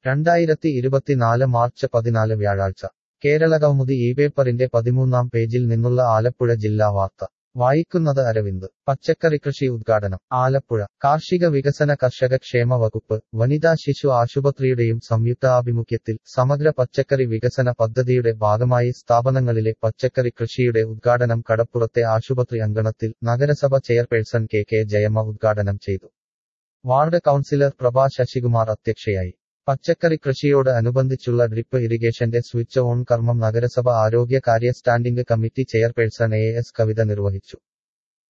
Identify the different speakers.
Speaker 1: രണ്ടായിരത്തി ഇരുപത്തിനാല് മാർച്ച് പതിനാല് വ്യാഴാഴ്ച കേരളകൗമുദി ഈ പേപ്പറിന്റെ പതിമൂന്നാം പേജിൽ നിന്നുള്ള ആലപ്പുഴ ജില്ലാ വാർത്ത വായിക്കുന്നത് അരവിന്ദ് പച്ചക്കറി കൃഷി ഉദ്ഘാടനം ആലപ്പുഴ കാർഷിക വികസന കർഷക ക്ഷേമ വകുപ്പ് വനിതാ ശിശു ആശുപത്രിയുടെയും സംയുക്താഭിമുഖ്യത്തിൽ സമഗ്ര പച്ചക്കറി വികസന പദ്ധതിയുടെ ഭാഗമായി സ്ഥാപനങ്ങളിലെ പച്ചക്കറി കൃഷിയുടെ ഉദ്ഘാടനം കടപ്പുറത്തെ ആശുപത്രി അങ്കണത്തിൽ നഗരസഭ ചെയർപേഴ്സൺ കെ കെ ജയമ്മ ഉദ്ഘാടനം ചെയ്തു വാർഡ് കൗൺസിലർ പ്രഭ ശശികുമാർ അധ്യക്ഷയായി പച്ചക്കറി കൃഷിയോട് അനുബന്ധിച്ചുള്ള ഡ്രിപ്പ് ഇറിഗേഷന്റെ സ്വിച്ച് ഓൺ കർമ്മം നഗരസഭ ആരോഗ്യ കാര്യ standing committee chairperson A S Kavitha നിർവഹിച്ചു